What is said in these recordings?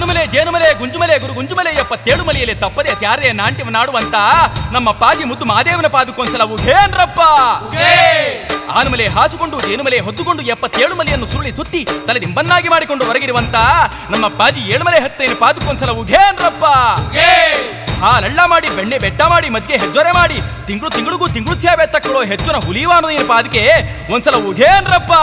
ಆನುಮಲೆ ಜೇನುಮಲೆ ಗುಂಜುಮಲೆ ಗುರು ಗುಂಜುಮಲೆ ಎಪ್ಪತ್ತೇಳು ಮಲೆಯಲ್ಲಿ ತಪ್ಪದೆ ತ್ಯಾರೆ ನಾಟ್ಯವ ನಾಡುವಂತ ನಮ್ಮ ಪಾಜಿ ಮುದ್ದು ಮಾದೇವನ ಪಾದಕ್ಕೊಂದ್ಸಲ ಉಘೇನ್ರಪ್ಪ ಆನುಮಲೆ ಹಾಸುಕೊಂಡು ಜೇನುಮಲೆ ಹೊತ್ತುಕೊಂಡು ಎಪ್ಪತ್ತೇಳು ಮಲೆಯನ್ನು ಸುರುಳಿ ಸುತ್ತಿ ತಲೆ ದಿಂಬನ್ನಾಗಿ ಮಾಡಿಕೊಂಡು ಹೊರಗಿರುವಂತ ನಮ್ಮ ಪಾಜಿ ಏಳುಮಲೆ ಹತ್ತೇನು ಪಾದಕ್ಕೊಂದ್ಸಲ ಉಘೇನ್ರಪ್ಪ ಹಾಲಳ್ಳ ಮಾಡಿ ಬೆಣ್ಣೆ ಬೆಟ್ಟ ಮಾಡಿ ಮದ್ಗೆ ಹೆಜ್ಜೊರೆ ಮಾಡಿ ತಿಂಗಳು ತಿಂಗಳಿಗೂ ತಿಂಗಳು ಸೇವೆ ತಕ್ಕಳೋ ಹೆಚ್ಚುನ ಹುಲಿವಾನೋದಿನ ಪಾದಕ್ಕೆ ಒಂದ್ಸಲ ಉಘೇನ್ರಪ್ಪ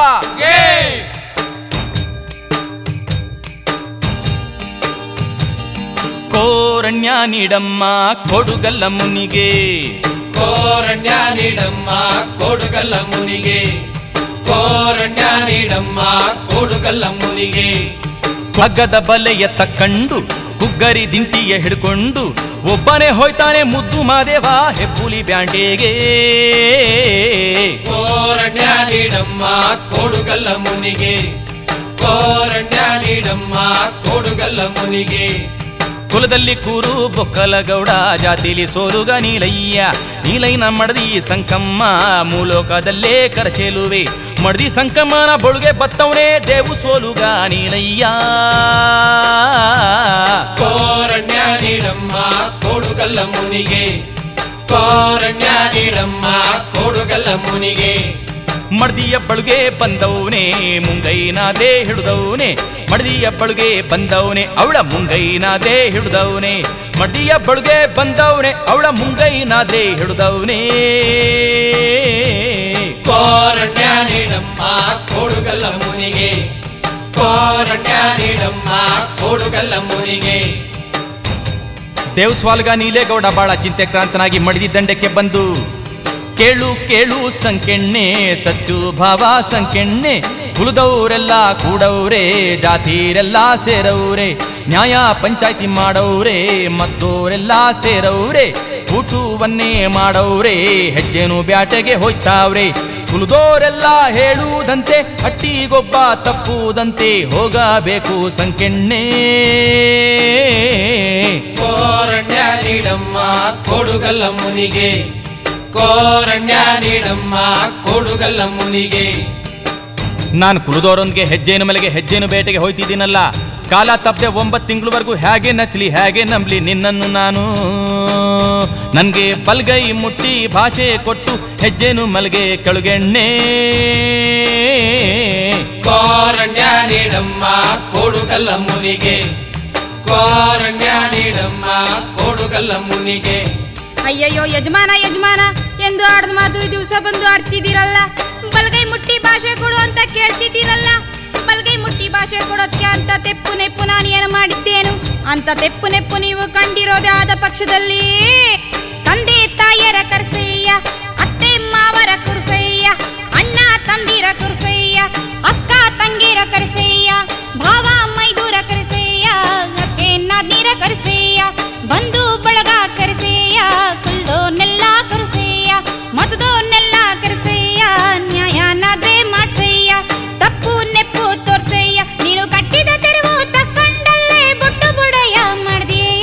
ಕೋರಣ್ಯ ನೀಡಮ್ಮ ಕೊಡುಗಲ್ಲ ಮುನಿಗೆ ಕೋರಣ್ಯ ನೀಡಮ್ಮ ಕೋಡುಗಲ್ಲ ಮುನಿಗೆ ಕೋರಣ್ಯ ನೀಡಮ್ಮ ಕೋಡುಗಲ್ಲ ಮುನಿಗೆ ಹಗ್ಗದ ಬಲೆಯ ತಕ್ಕಂಡು ಕುಗ್ಗರಿ ದಿಂಟಿಯ ಹಿಡ್ಕೊಂಡು ಒಬ್ಬನೇ ಹೋಯ್ತಾನೆ ಮುದ್ದು ಮಾದೇವ ಹೆಬ್ಬುಲಿ ಬ್ಯಾಂಡೆಗೆ ಕೋರಣ್ಯ ನೀಡಮ್ಮ ಕೋಡುಗಲ್ಲ ಮುನಿಗೆ ಕೋರಣ್ಯ ನೀಡಮ್ಮ ಕೋಡುಗಲ್ಲ ಮುನಿಗೆ ಕುಲದಲ್ಲಿ ಕೂರು ಬೊಕ್ಕಲಗೌಡ ಜಾತಿಲಿ ಸೋಲುಗ ನೀಲಯ್ಯ ನೀಲೈನ ಮಡದಿ ಸಂಕಮ್ಮ ಮೂಲೋಕದಲ್ಲೇ ಕರಚೇಲುವೆ ಮಡದಿ ಸಂಕಮ್ಮನ ಬೊಳುಗೆ ಬತ್ತವನೇ ದೇವು ಸೋಲುಗ ನೀಲಯ್ಯ ಕೋರಣ್ಯ ನೀಡಮ್ಮ ಕೋಡುಗಲ್ಲ ಮುನಿಗೆ ಕೋರಣ್ಯ ನೀಡಮ್ಮ ಕೋಡುಗಲ್ಲ ಮುನಿಗೆ ಮಡದಿಯ ಬಳುಗೆ ಬಂದವನೇ ಮುಂಗೈನಾದೇ ಹಿಡಿದವನೇ ಮಡದಿಯ ಬಳುಗೆ ಬಂದವನೇ ಅವಳ ಮುಂಗೈನಾದೇ ಹಿಡಿದವನೇ ಮಡದಿಯ ಬಳುಗೆ ಬಂದವನೇ ಅವಳ ಮುಂಗೈನಾದೇ ಹಿಡಿದವನೇ ಕೋರಣ್ಯ ನೀಡಮ್ಮ ಕೋಡುಗಲ್ಲ ಮುನಿಗೆ ಕೋರಣ್ಯ ನೀಡಮ್ಮ ಕೋಡುಗಲ್ಲ ಮುನಿಗೆ ದೇವಸ್ವಾಲ್ಗ ನೀಲೇಗೌಡ ಬಾಳ ಚಿಂತೆಕ್ರಾಂತನಾಗಿ ಮಡಿದಿ ದಂಡಕ್ಕೆ ಬಂದು ಕೇಳು ಕೇಳು ಸಂಕೆಣ್ಣೆ ಸತ್ಯು ಭಾವ ಸಂಕೆಣ್ಣೆ ಕುಲದವರೆಲ್ಲ ಕೂಡವ್ರೆ ಜಾತಿರೆಲ್ಲ ಸೇರವ್ರೆ ನ್ಯಾಯ ಪಂಚಾಯ್ತಿ ಮಾಡವ್ರೆ ಮತ್ತೋರೆಲ್ಲ ಸೇರವ್ರೆ ಊಟವನ್ನೇ ಮಾಡವ್ರೆ ಹೆಜ್ಜೆನು ಬ್ಯಾಟೆಗೆ ಹೋಯ್ತಾವ್ರೆ ಕುಲದೋರೆಲ್ಲ ಹೇಳುವುದಂತೆ ಹಟ್ಟಿಗೊಬ್ಬ ತಪ್ಪುವುದಂತೆ ಹೋಗಬೇಕು ಸಂಕೆಣ್ಣೆ ಕೋರಣ್ಯ ನೀಡಮ್ಮ ಕೋಡುಗಲ್ಲ ಮುನಿಗೆ ಕೋರಣ್ಯ ನೀಡಮ್ಮ ಕೋಡುಗಲ್ಲ ಮುನಿಗೆ ನಾನು ಕುಲದವರೊಂದಿಗೆ ಹೆಜ್ಜೆನು ಮೇಲೆಗೆ ಹೆಜ್ಜೆನು ಬೇಟೆಗೆ ಹೋಯ್ತಿದ್ದೀನಲ್ಲ ಕಾಲ ತಪ್ಪದೆ ಒಂಬತ್ತು ತಿಂಗಳವರೆಗೂ ಹೇಗೆ ನಚ್ಚಲಿ ಹೇಗೆ ನಂಬಲಿ ನಿನ್ನನ್ನು ನಾನು ನನಗೆ ಬಲ್ಗೈ ಮುಟ್ಟಿ ಭಾಷೆ ಕೊಟ್ಟು ಹೆಜ್ಜೆನು ಮಲ್ಗೆ ಕಳುಗೆಣ್ಣೆ ಕೋರಣ್ಯ ನೀಡಮ್ಮ ಕೋಡುಗಲ್ಲ ಮುನಿಗೆ ಕೋರಣ್ಯ ನೀಡಮ್ಮ ಕೋಡುಗಲ್ಲ ಮುನಿಗೆ ಅಯ್ಯಯ್ಯೋ ಯಜಮಾನ ಯಜಮಾನ ಎಂದು ಆಡ್ದ ಮಾತು ಈ ದಿವಸ ಬಂದು ಆಡ್ತಿದ್ದೀರಲ್ಲ ಬಲ್ಗೈ ಮುಟ್ಟಿ ಭಾಷೆ ಕೊಡು ಅಂತ ಕೇಳ್ತಿದ್ದೀರಲ್ಲ ಬಲ್ಗೈ ಮುಟ್ಟಿ ಭಾಷೆ ಕೊಡೋದ್ಕೆ ಅಂತ ತೆಪ್ಪು ನೆಪ್ಪು ನಾನು ಏನು ಮಾಡಿದ್ದೇನು ಅಂತ ತೆಪ್ಪು ನೆಪ್ಪು ನೀವು ಕಂಡಿರೋದೇ ಆದ ಪಕ್ಷದಲ್ಲಿ ತಂದೆ ತಾಯಿಯರ ಕರ್ಸಯ್ಯ ಅತ್ತೆ ಮಾವರ ಕುರ್ಸಯ್ಯ ಅಣ್ಣ ತಂದಿರ ಕುರ್ಸಯ್ಯ ಅಕ್ಕ ತಂಗಿರ ಕರ್ಸಯ್ಯ ಭಾವ ಮೈದೂರ ಕರ್ಸಯ್ಯ ಅತ್ತೆ ನಾದ್ನೀರ ಕರ್ಸಯ್ಯ ಬಂಧು ಬಳಗ ಕರ್ಸಯ್ಯ ಕುಲ್ದೋನೆಲ್ಲ ಕರ್ಸಯ್ಯ ಮತದೋನೆಲ್ಲ ಕರ್ಸಯ್ಯ ನ್ಯಾಯನಾದ್ರೆ ಮಾಡ್ಸಯ್ಯ ತಪ್ಪು ನೆಪ್ಪು ತೋರ್ಸಯ್ಯ ನೀನು ಕಟ್ಟಿದ ತೆರವು ತಕ್ಕಂಡಲ್ಲೇ ಬುಟ್ಟು ಬುಡಯ್ಯ ಮಾಡ್ದೀಯ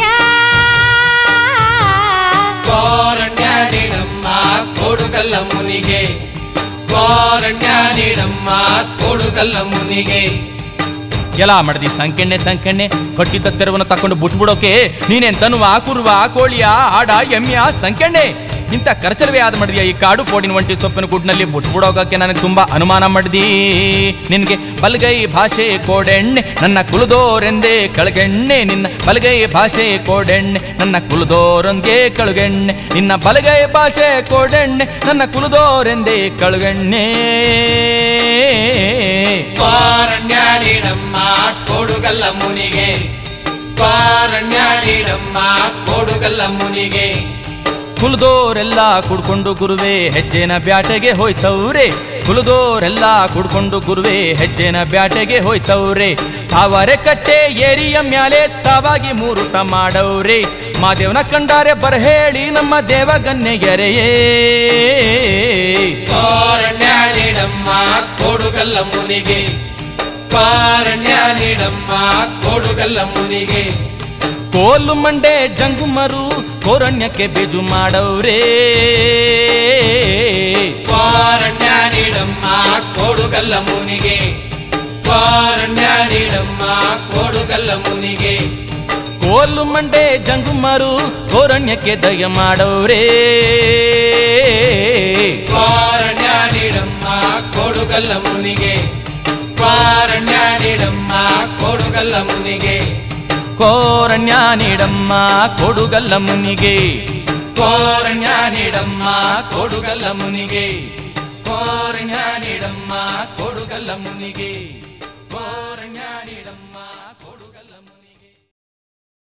ಕೋರಣ್ಯ ನೀಡಮ್ಮ ಕೋಡುಗಲ್ಲ ಮುನಿಗೆ ಕೋರಣ್ಯ ನೀಡಮ್ಮ ಕೋಡುಗಲ್ಲ ಮುನಿಗೆ ಎಲ್ಲ ಮಡದಿ ಸಂಕೆಣ್ಣೆ ಸಂಕೆಣ್ಣೆ ಕೊಟ್ಟಿದ್ದ ತೆರವನ್ನು ತಕೊಂಡು ಬಿಟ್ಬಿಡೋಕೆ ನೀನೇನ್ ತನುವ ಕುರುವ ಕೋಳಿಯ ಆಡ ಎಮ್ಮೆಯ ಸಂಕೆಣ್ಣೆ ಇಂಥ ಕರಚಲವೇ ಆದ ಮಡ್ದಿಯ ಈ ಕಾಡು ಪೋಡಿನ ಒಂಟಿ ಸೊಪ್ಪಿನ ಗುಡ್ನಲ್ಲಿ ಬಿಟ್ಬಿಡೋಗಕ್ಕೆ ನನಗೆ ತುಂಬಾ ಅನುಮಾನ ಮಾಡ್ದಿ ನಿನಗೆ ಬಲಗೈ ಭಾಷೆ ಕೋಡೆಣ್ಣೆ ನನ್ನ ಕುಲದೋರೆಂದೇ ಕಳಗೆಣ್ಣೆ ನಿನ್ನ ಬಲಗೈ ಭಾಷೆ ಕೋಡೆಣ್ಣೆ ನನ್ನ ಕುಲದೋರೊಂದೇ ಕಳುಗೆಣ್ಣೆ ನಿನ್ನ ಬಲಗೈ ಭಾಷೆ ಕೋಡೆಣ್ಣೆ ನನ್ನ ಕುಲದೋರೆಂದೇ ಕಳುಗೆಣ್ಣೆ ಕೋರಣ್ಯ ನೀಡಮ್ಮ ಕೋಡುಗಲ್ಲ ಮುನಿಗೆ ಕೋರಣ್ಯ ನೀಡಮ್ಮ ಕೋಡುಗಲ್ಲ ಮುನಿಗೆ ಕುಲದೋರೆಲ್ಲ ಕುಡ್ಕೊಂಡು ಗುರುವೆ ಹೆಜ್ಜೆನ ಬ್ಯಾಟೆಗೆ ಹೋಯ್ತವ್ರೆ ಕುಲದೋರೆಲ್ಲ ಕುಡ್ಕೊಂಡು ಗುರುವೆ ಹೆಜ್ಜೆನ ಬ್ಯಾಟೆಗೆ ಹೋಯ್ತವ್ರೆ ಅವರೆ ಕಟ್ಟೆ ಏರಿಯ ಮ್ಯಾಲೆ ತಾವಾಗಿ ಮೂರುತ ಮಾಡವ್ರೆ ಮಾದೇವನ ಕಂಡಾರೆ ಬರಹೇಳಿ ನಮ್ಮ ದೇವಗನ್ನೆಗೆರೆಯೇ ಕೋರಣ್ಯ ನೀಡಮ್ಮ ಕೋಡುಗಲ್ಲ ಮುನಿಗೆ ಕೋರಣ್ಯ ನೀಡಮ್ಮ ಕೋಡುಗಲ್ಲ ಮುನಿಗೆ ಕೋಲು ಮಂಡೆ ಜಂಗುಮರು ಕೋರಣ್ಯಕ್ಕೆ ಬೇಜು ಮಾಡವ್ರೆ ಕೋರಣ್ಯ ನೀಡಮ್ಮ ಕೋಡುಗಲ್ಲ ಮುನಿಗೆ ಕಾರಣ್ಯ ನೀಡಮ್ಮ ಕೋಡುಗಲ್ಲ ಮುನಿಗೆ ಕೋಲು ಮಂಡೆ ಜಂಗುಮರು ಕೋರಣ್ಯಕ್ಕೆ ದಯ ಮಾಡವ್ರೇ ಕಾರಣ್ಯ ನೀಡಮ್ಮ ಕೋಡುಗಲ್ಲ ಮುನಿಗೆ ಕಾರಣ್ಯ ನೀಡಮ್ಮ ಕೋಡುಗಲ್ಲ ಮುನಿಗೆ ಕೋರಣ್ಯ ನೀಡಮ್ಮ ಕೊಡುಗಲ್ಲ ಮುನಿಗೆ ಕಾರಣ್ಯ ನೀಡಮ್ಮ ಕೋಡುಗಲ್ಲ ಮುನಿಗೆ ಕೋರಣ್ಯ ನೀಡಮ್ಮ ಕೊಡುಗಲ್ಲ ಮುನಿಗೆ ಕೋರಣ್ಯ